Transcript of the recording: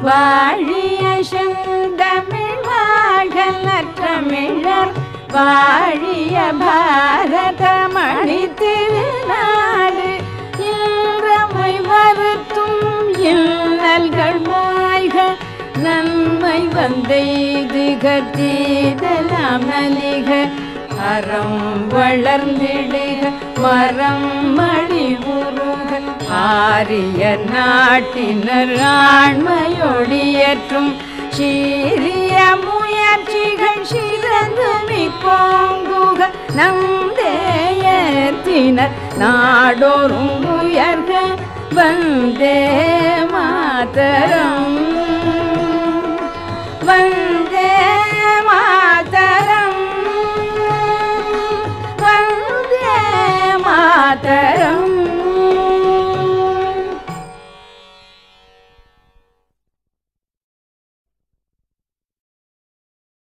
வாழிய செந்தமிழ் வாழ்கலற்றமிழர் வாழிய பாரத மணி திருநாடு இன்றமை வருத்தும் இன்னல்கள் மாய்க நன்மை வந்தெய்துக தீதலாம் நலிக அறம் வளர்ந்திடுக மரம் மணி உருக ஆரிய நாட்டினர் ஆண்மையொடியற்றும் சீரிய முயற்சிகள் சிறந்து மிக்கோங்குக நம் தேயத்தினர் நாடோறும் உயர்க வந்தே மாதரம்